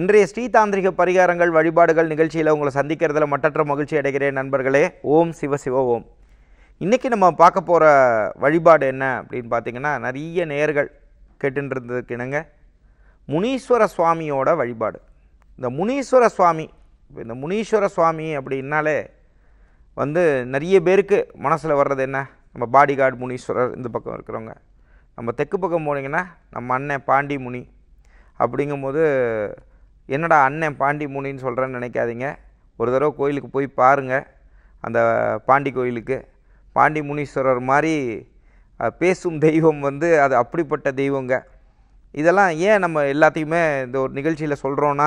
இன்றைய ஸ்ரீதாந்திரிக பரிகாரங்கள் வழிபாடுகள் நிகழ்ச்சியில் உங்களை சந்திக்கிறதுல மட்டற்ற மகிழ்ச்சி அடைகிறேன் நண்பர்களே ஓம் சிவ சிவ ஓம் இன்றைக்கி நம்ம பார்க்க போகிற வழிபாடு என்ன அப்படின்னு பார்த்தீங்கன்னா நிறைய நேர்கள் கேட்டுருந்ததுக்கு இணங்க முனீஸ்வர சுவாமியோட வழிபாடு இந்த முனீஸ்வர சுவாமி இப்ப இந்த முனீஸ்வர சுவாமி அப்படின்னாலே வந்து நிறைய பேருக்கு மனசில் வர்றது என்ன நம்ம பாடி கார்டு முனீஸ்வரர் இந்த பக்கம் இருக்கிறவங்க நம்ம தெற்கு பக்கம் போனீங்கன்னா நம்ம அண்ணன் பாண்டி முனி அப்படிங்கும்போது என்னடா அண்ணன் பாண்டி முனின்னு சொல்கிறேன்னு நினைக்காதீங்க ஒரு தடவை கோயிலுக்கு போய் பாருங்கள் அந்த பாண்டி கோயிலுக்கு பாண்டி முனீஸ்வரர் மாதிரி அஹ், பேசும் தெய்வம் வந்து அது அப்படிப்பட்ட தெய்வங்க இதெல்லாம் ஏன் நம்ம எல்லாத்தையுமே இந்த ஒரு நிகழ்ச்சியில் சொல்கிறோன்னா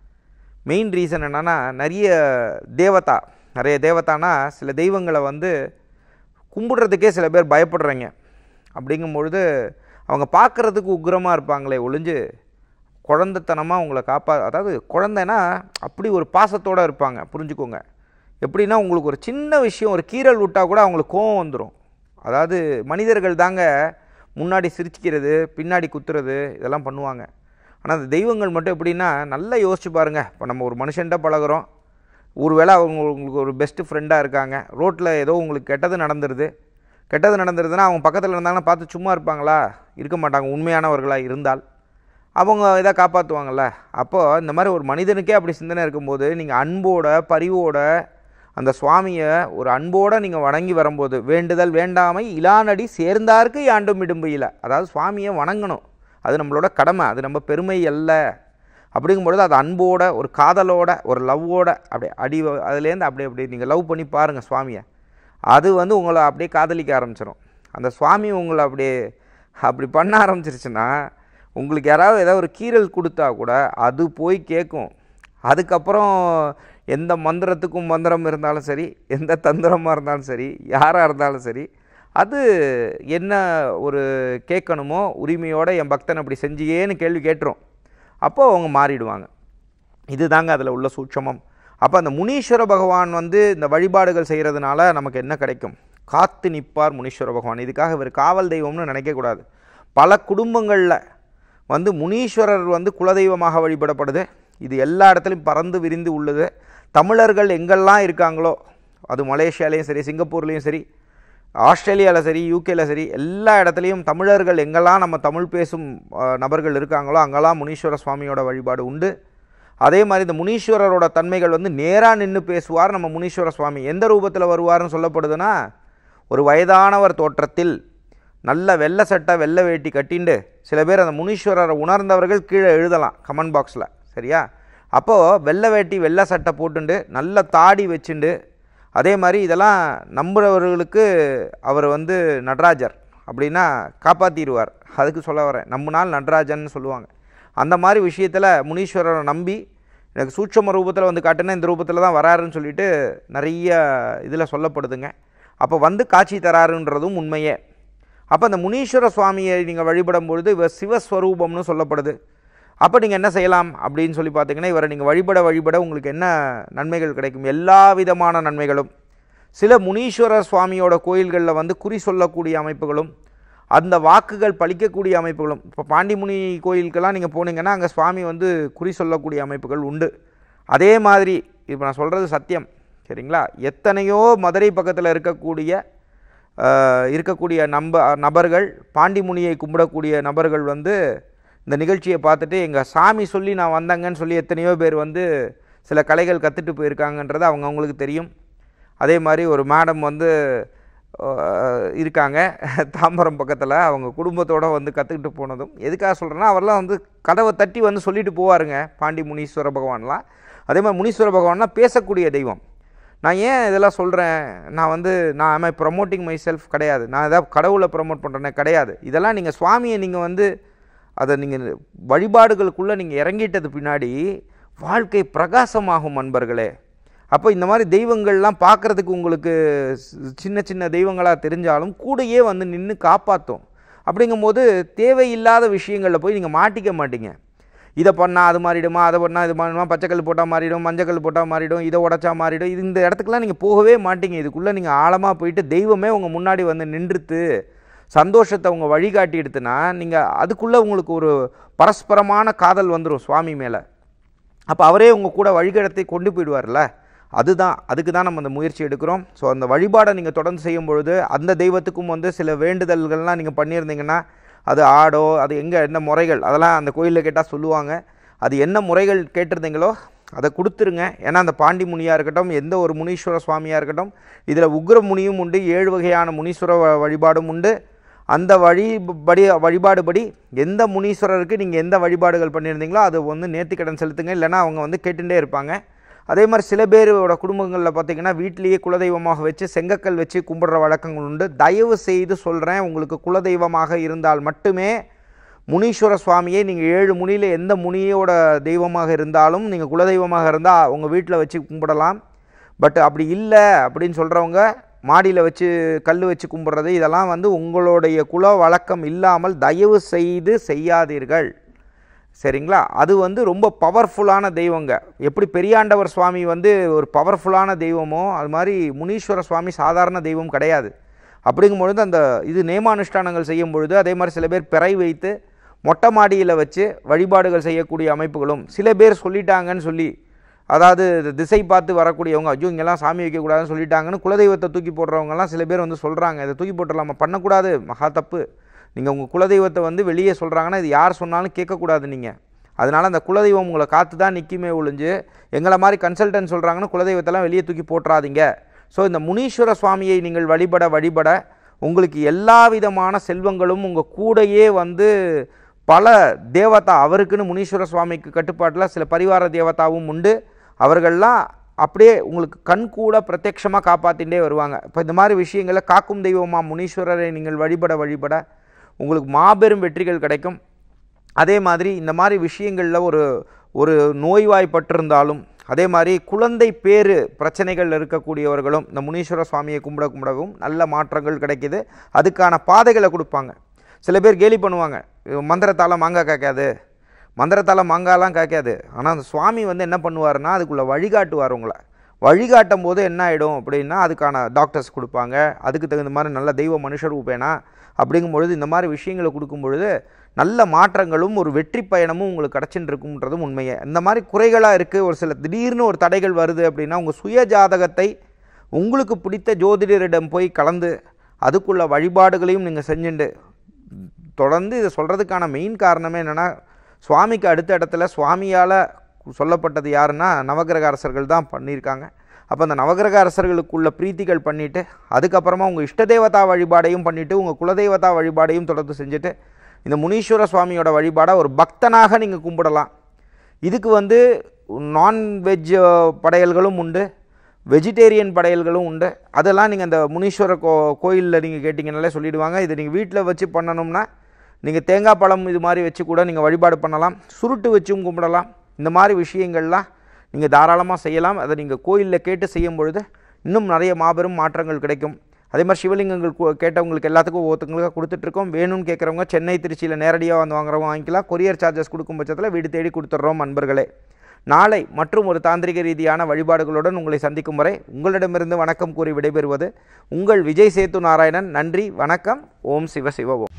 மெயின் ரீசன் என்னென்னா நிறைய தேவதா நிறைய தேவதானா சில தெய்வங்களை வந்து கும்பிடுறதுக்கே சில பேர் பயப்படுறாங்க அப்படிங்கும் பொழுது அவங்க பார்க்குறதுக்கு உக்கிரமாக இருப்பாங்களே ஒழிஞ்சு குழந்தைத்தனமாக உங்களை காப்பா அதாவது குழந்தைனா அப்படி ஒரு பாசத்தோடு இருப்பாங்க புரிஞ்சுக்கோங்க எப்படின்னா உங்களுக்கு ஒரு சின்ன விஷயம் ஒரு கீறல் விட்டால் கூட அவங்களுக்கு கோவம் வந்துடும் அதாவது மனிதர்கள் தாங்க முன்னாடி சிரிச்சிக்கிறது பின்னாடி குத்துறது இதெல்லாம் பண்ணுவாங்க ஆனால் அந்த தெய்வங்கள் மட்டும் எப்படின்னா நல்லா யோசிச்சு பாருங்கள் இப்போ நம்ம ஒரு மனுஷன்ட்ட பழகுறோம் ஒருவேளை அவங்க உங்களுக்கு ஒரு பெஸ்ட்டு ஃப்ரெண்டாக இருக்காங்க ரோட்டில் ஏதோ உங்களுக்கு கெட்டது நடந்துருது கெட்டது நடந்துருதுன்னா அவங்க பக்கத்தில் இருந்தாங்கன்னா பார்த்து சும்மா இருப்பாங்களா இருக்க மாட்டாங்க உண்மையானவர்களாக இருந்தால் அவங்க இதை காப்பாற்றுவாங்கள்ல அப்போது இந்த மாதிரி ஒரு மனிதனுக்கே அப்படி சிந்தனை இருக்கும்போது நீங்கள் அன்போட பரிவோட அந்த சுவாமியை ஒரு அன்போடு நீங்கள் வணங்கி வரும்போது வேண்டுதல் வேண்டாமை இலானடி சேர்ந்தார்க்கு யாண்டும் இடும்பையில் அதாவது சுவாமியை வணங்கணும் அது நம்மளோட கடமை அது நம்ம பெருமை அல்ல அப்படிங்கும்பொழுது அது அன்போட ஒரு காதலோட ஒரு லவ்வோட அப்படியே அடி அதுலேருந்து அப்படியே அப்படியே நீங்கள் லவ் பண்ணி பாருங்கள் சுவாமியை அது வந்து உங்களை அப்படியே காதலிக்க ஆரம்பிச்சிடும் அந்த சுவாமி உங்களை அப்படியே அப்படி பண்ண ஆரம்பிச்சிருச்சுன்னா உங்களுக்கு யாராவது ஏதாவது ஒரு கீறல் கொடுத்தா கூட அது போய் கேட்கும் அதுக்கப்புறம் எந்த மந்திரத்துக்கும் மந்திரம் இருந்தாலும் சரி எந்த தந்திரமாக இருந்தாலும் சரி யாராக இருந்தாலும் சரி அது என்ன ஒரு கேட்கணுமோ உரிமையோடு என் பக்தன் அப்படி செஞ்சியேன்னு கேள்வி கேட்டுரும் அப்போ அவங்க மாறிடுவாங்க இதுதாங்க அதில் உள்ள சூட்சமம் அப்போ அந்த முனீஸ்வர பகவான் வந்து இந்த வழிபாடுகள் செய்கிறதுனால நமக்கு என்ன கிடைக்கும் காத்து நிற்பார் முனீஸ்வர பகவான் இதுக்காக இவர் காவல் தெய்வம்னு நினைக்கக்கூடாது பல குடும்பங்களில் வந்து முனீஸ்வரர் வந்து குலதெய்வமாக வழிபடப்படுது இது எல்லா இடத்துலையும் பறந்து விரிந்து உள்ளது தமிழர்கள் எங்கெல்லாம் இருக்காங்களோ அது மலேசியாலேயும் சரி சிங்கப்பூர்லேயும் சரி ஆஸ்திரேலியாவில் சரி யூகேல சரி எல்லா இடத்துலையும் தமிழர்கள் எங்கெல்லாம் நம்ம தமிழ் பேசும் அஹ், நபர்கள் இருக்காங்களோ அங்கெல்லாம் முனீஸ்வர சுவாமியோட வழிபாடு உண்டு அதே மாதிரி இந்த முனீஸ்வரரோட தன்மைகள் வந்து நேராக நின்று பேசுவார் நம்ம முனீஸ்வர சுவாமி எந்த ரூபத்தில் வருவார்னு சொல்லப்படுதுன்னா ஒரு வயதானவர் தோற்றத்தில் நல்ல வெள்ளை சட்டை வெள்ளை வேட்டி கட்டிண்டு சில பேர் அந்த முனீஸ்வரரை உணர்ந்தவர்கள் கீழே எழுதலாம் கமெண்ட் பாக்ஸில் சரியா அப்போது வெள்ளை வேட்டி வெள்ளை சட்டை போட்டுண்டு நல்ல தாடி வச்சுண்டு அதே மாதிரி இதெல்லாம் நம்புறவர்களுக்கு அவர் வந்து நடராஜர் அப்படின்னா காப்பாற்றிடுவார் அதுக்கு சொல்ல வரேன் நம்பினால் நடராஜன் சொல்லுவாங்க அந்த மாதிரி விஷயத்தில் முனீஸ்வரரை நம்பி எனக்கு சூட்சம ரூபத்தில் வந்து காட்டுனா இந்த ரூபத்தில் தான் வராருன்னு சொல்லிட்டு நிறைய இதில் சொல்லப்படுதுங்க அப்போ வந்து காட்சி தராருன்றதும் உண்மையே அப்போ அந்த முனீஸ்வர சுவாமியை நீங்கள் வழிபடும் பொழுது இவர் சிவஸ்வரூபம்னு சொல்லப்படுது அப்போ நீங்கள் என்ன செய்யலாம் அப்படின்னு சொல்லி பார்த்தீங்கன்னா இவரை நீங்கள் வழிபட வழிபட உங்களுக்கு என்ன நன்மைகள் கிடைக்கும் எல்லா விதமான நன்மைகளும் சில முனீஸ்வரர் சுவாமியோட கோயில்களில் வந்து குறி சொல்லக்கூடிய அமைப்புகளும் அந்த வாக்குகள் பலிக்கக்கூடிய அமைப்புகளும் இப்போ பாண்டிமுனி கோயிலுக்கெல்லாம் நீங்கள் போனீங்கன்னா அங்கே சுவாமி வந்து குறி சொல்லக்கூடிய அமைப்புகள் உண்டு அதே மாதிரி இப்போ நான் சொல்கிறது சத்தியம் சரிங்களா எத்தனையோ மதுரை பக்கத்தில் இருக்கக்கூடிய ஆஹ், இருக்கக்கூடிய நம்ப நபர்கள் பாண்டிமுனியை கும்பிடக்கூடிய நபர்கள் வந்து இந்த நிகழ்ச்சியை பார்த்துட்டு எங்கள் சாமி சொல்லி நான் வந்தேங்கன்னு சொல்லி எத்தனையோ பேர் வந்து சில கலைகள் கற்றுட்டு போயிருக்காங்கன்றது அவங்க அவங்களுக்கு தெரியும் அதே மாதிரி ஒரு மேடம் வந்து ஆஹ், இருக்காங்க தாம்பரம் பக்கத்தில் அவங்க குடும்பத்தோடு வந்து கற்றுக்கிட்டு போனதும் எதுக்காக சொல்கிறேன்னா அவர்லாம் வந்து கதவை தட்டி வந்து சொல்லிட்டு போவாருங்க பாண்டி முனீஸ்வர பகவான்லாம் அதே மாதிரி முனீஸ்வர பகவான்லாம் பேசக்கூடிய தெய்வம் நான் ஏன் இதெல்லாம் சொல்கிறேன் நான் வந்து நான் am I promoting myself கிடையாது நான் ஏதாவது கடவுளை ப்ரமோட் பண்ணுறேனே கிடையாது இதெல்லாம் நீங்கள் சுவாமியை நீங்கள் வந்து அதை நீங்கள் வழிபாடுகளுக்குள்ளே நீங்கள் இறங்கிட்டது பின்னாடி வாழ்க்கை பிரகாசமாகும் நண்பர்களே அப்போ இந்த மாதிரி தெய்வங்கள்லாம் பார்க்குறதுக்கு உங்களுக்கு சி- சின்ன சின்ன தெய்வங்களாக தெரிஞ்சாலும் கூடயே வந்து நின்று காப்பாற்றும் அப்படிங்கும்போது தேவையில்லாத விஷயங்களில் போய் நீங்கள் மாட்டிக்க மாட்டீங்க இதை பண்ணால் அது மாறிடுமா அதை பண்ணால் இது மாறிடுமா பச்சைக்கல் போட்டால் மாறிடும் மஞ்சக்கல் போட்டால் மாறிடும் இதை உடச்சா மாறிடும் இது இந்த இடத்துக்குலாம் நீங்கள் போகவே மாட்டீங்க இதுக்குள்ளே நீங்கள் ஆழமாக போயிட்டு தெய்வமே உங்கள் முன்னாடி வந்து நின்றுத்து சந்தோஷத்தை அவங்க வழிகாட்டி எடுத்துனா நீங்கள் அதுக்குள்ளே உங்களுக்கு ஒரு பரஸ்பரமான காதல் வந்துடும் சுவாமி மேலே அப்போ அவரே உங்கள் கூட வழிகடத்தை கொண்டு போயிடுவார்ல அதுதான் அதுக்கு தான் நம்ம அந்த முயற்சி எடுக்கிறோம் ஸோ அந்த வழிபாடை நீங்கள் தொடர்ந்து செய்யும் பொழுது அந்த தெய்வத்துக்கும் வந்து சில வேண்டுதல்கள்லாம் நீங்கள் பண்ணியிருந்தீங்கன்னா அது ஆடோ அது எங்கே என்ன முறைகள் அதெல்லாம் அந்த கோயிலில் கேட்டால் சொல்லுவாங்க அது என்ன முறைகள் கேட்டிருந்தீங்களோ அதை கொடுத்துருங்க ஏன்னா அந்த பாண்டி முனியாக இருக்கட்டும் எந்த ஒரு முனீஸ்வர சுவாமியாக இருக்கட்டும் இதில் உக்ர முனியும் உண்டு ஏழு வகையான முனீஸ்வர வ- வழிபாடும் உண்டு அந்த வழிபடி வழிபாடுபடி எந்த முனீஸ்வரருக்கு நீங்கள் எந்த வழிபாடுகள் பண்ணியிருந்தீங்களோ அது வந்து நேர்த்திக்கடன் செலுத்துங்க இல்லைன்னா அவங்க வந்து கேட்டுட்டே இருப்பாங்க அதே மாதிரி சில பேரோட குடும்பங்களில் பார்த்தீங்கன்னா வீட்டிலேயே குலதெய்வமாக வச்சு செங்கக்கல் வச்சு கும்பிடுற வழக்கங்கள் உண்டு தயவு செய்து சொல்கிறேன் உங்களுக்கு குலதெய்வமாக இருந்தால் மட்டுமே முனீஸ்வர சுவாமியை நீங்கள் ஏழு முனியில் எந்த முனியோட தெய்வமாக இருந்தாலும் நீங்கள் குலதெய்வமாக இருந்தால் உங்கள் வீட்டில் வச்சு கும்பிடலாம் பட் அப்படி இல்லை அப்படின்னு சொல்கிறவங்க மாடியில் வச்சு கல் வச்சு கும்பிட்றது இதெல்லாம் வந்து உங்களுடைய குல வழக்கம் இல்லாமல் தயவு செய்து செய்யாதீர்கள் சரிங்களா அது வந்து ரொம்ப பவர்ஃபுல்லான தெய்வங்க எப்படி பெரியாண்டவர் சுவாமி வந்து ஒரு பவர்ஃபுல்லான தெய்வமோ அது மாதிரி முனீஸ்வர சுவாமி சாதாரண தெய்வம் கிடையாது அப்படிங்கும் பொழுது அந்த இது நேமானுஷ்டானங்கள் செய்யும் பொழுது அதே மாதிரி சில பேர் பிறை வைத்து மொட்டை மாடியில் வச்சு வழிபாடுகள் செய்யக்கூடிய அமைப்புகளும் சில பேர் சொல்லிட்டாங்கன்னு சொல்லி அதாவது இது திசை பார்த்து வரக்கூடியவங்க ஐயோ இங்கெல்லாம் சாமி வைக்கக்கூடாதுன்னு சொல்லிட்டாங்கன்னு குலதெய்வத்தை தூக்கி போடுறவங்கலாம் சில பேர் வந்து சொல்கிறாங்க இதை தூக்கி போட்டுடலாமா பண்ணக்கூடாது மகா தப்பு நீங்கள் உங்கள் குலதெய்வத்தை வந்து வெளியே சொல்கிறாங்கன்னா இது யார் சொன்னாலும் கேட்கக்கூடாது நீங்கள் அதனால் அந்த குலதெய்வம் உங்களை காத்து தான் நிற்குமே ஒழிஞ்சு எங்களை மாதிரி கன்சல்டன்ட் சொல்கிறாங்கன்னு குலதெய்வத்தெல்லாம் வெளியே தூக்கி போட்டுறாதீங்க ஸோ இந்த முனீஸ்வர சுவாமியை நீங்கள் வழிபட வழிபட உங்களுக்கு எல்லா விதமான செல்வங்களும் உங்கள் கூடையே வந்து பல தேவதா அவருக்குன்னு முனீஸ்வர சுவாமிக்கு கட்டுப்பாட்டில் சில பரிவார தேவதாவும் உண்டு அவர்கள்லாம் அப்படியே உங்களுக்கு கண் கூட பிரத்யட்சமாக காப்பாற்றிகிட்டே வருவாங்க இப்போ இந்த மாதிரி விஷயங்களை காக்கும் தெய்வமா முனீஸ்வரரை நீங்கள் வழிபட வழிபட உங்களுக்கு மாபெரும் வெற்றிகள் கிடைக்கும் அதே மாதிரி இந்த மாதிரி விஷயங்களில் ஒரு ஒரு நோய்வாய்ப்பட்டிருந்தாலும் அதே மாதிரி குழந்தை பேறு பிரச்சனைகள் இருக்கக்கூடியவர்களும் இந்த முனீஸ்வர சுவாமியை கும்பிட கும்பிடவும் நல்ல மாற்றங்கள் கிடைக்குது அதுக்கான பாதைகளை கொடுப்பாங்க சில பேர் கேலி பண்ணுவாங்க இது மந்திரத்தால் மாங்காய் காய்க்காது மந்திரத்தால் மாங்காய்லாம் காய்க்காது ஆனால் அந்த சுவாமி வந்து என்ன பண்ணுவாருன்னா அதுக்குள்ளே வழிகாட்டுவார் உங்களை வழிகாட்டும் போது என்ன ஆகிடும் அப்படின்னா அதுக்கான டாக்டர்ஸ் கொடுப்பாங்க அதுக்கு தகுந்த மாதிரி நல்ல தெய்வ மனுஷர் ரூபேனா அப்படிங்கும் பொழுது இந்த மாதிரி விஷயங்களை கொடுக்கும் பொழுது நல்ல மாற்றங்களும் ஒரு வெற்றி பயணமும் உங்களுக்கு கிடச்சின்னு இருக்கும்ன்றதும் உண்மையே இந்த மாதிரி குறைகளாக இருக்குது ஒரு சில திடீர்னு ஒரு தடைகள் வருது அப்படின்னா உங்கள் சுய ஜாதகத்தை உங்களுக்கு பிடித்த ஜோதிடரிடம் போய் கலந்து அதுக்குள்ள வழிபாடுகளையும் நீங்கள் செஞ்சுண்டு தொடர்ந்து இதை சொல்கிறதுக்கான மெயின் காரணமே என்னென்னா சுவாமிக்கு அடுத்த இடத்துல சுவாமியால் சொல்லப்பட்டது யாருன்னா நவகிரக அரசர்கள் தான் பண்ணியிருக்காங்க அப்போ அந்த நவகிரக அரசர்களுக்குள்ள பிரீத்திகள் பண்ணிவிட்டு அதுக்கப்புறமா உங்கள் இஷ்ட தேவதா வழிபாடையும் பண்ணிவிட்டு உங்கள் குலதெய்வதா வழிபாடையும் தொடர்ந்து செஞ்சுட்டு இந்த முனீஸ்வர சுவாமியோட வழிபாடை ஒரு பக்தனாக நீங்கள் கும்பிடலாம் இதுக்கு வந்து நான்வெஜ் படையல்களும் உண்டு வெஜிடேரியன் படையல்களும் உண்டு அதெல்லாம் நீங்கள் அந்த முனீஸ்வர கோ கோயிலில் நீங்கள் கேட்டிங்கனாலே சொல்லிடுவாங்க இது நீங்கள் வீட்டில் வச்சு பண்ணணும்னா நீங்கள் தேங்காய் பழம் இது மாதிரி வச்சு கூட நீங்கள் வழிபாடு பண்ணலாம் சுருட்டு வச்சும் கும்பிடலாம் இந்த மாதிரி விஷயங்கள்லாம் நீங்கள் தாராளமாக செய்யலாம் அதை நீங்கள் கோயிலில் கேட்டு செய்யும் பொழுது இன்னும் நிறைய மாபெரும் மாற்றங்கள் கிடைக்கும் அதே மாதிரி சிவலிங்கங்கள் கு- கேட்டவங்களுக்கு எல்லாத்துக்கும் ஒவ்வொருத்தங்களுக்கு கொடுத்துட்ருக்கோம் வேணும்னு கேட்குறவங்க சென்னை திருச்சியில் நேரடியாக வந்து வாங்குறவங்க வாங்கிக்கலாம் கொரியர் சார்ஜஸ் கொடுக்கும் பட்சத்தில் வீடு தேடி கொடுத்துட்றோம் நண்பர்களே நாளை மற்றும் ஒரு தாந்திரிக ரீதியான வழிபாடுகளுடன் உங்களை சந்திக்கும் வரை உங்களிடமிருந்து வணக்கம் கூறி விடைபெறுவது உங்கள் விஜய் சேத்து நாராயணன் நன்றி வணக்கம் ஓம் சிவ சிவ ஓம்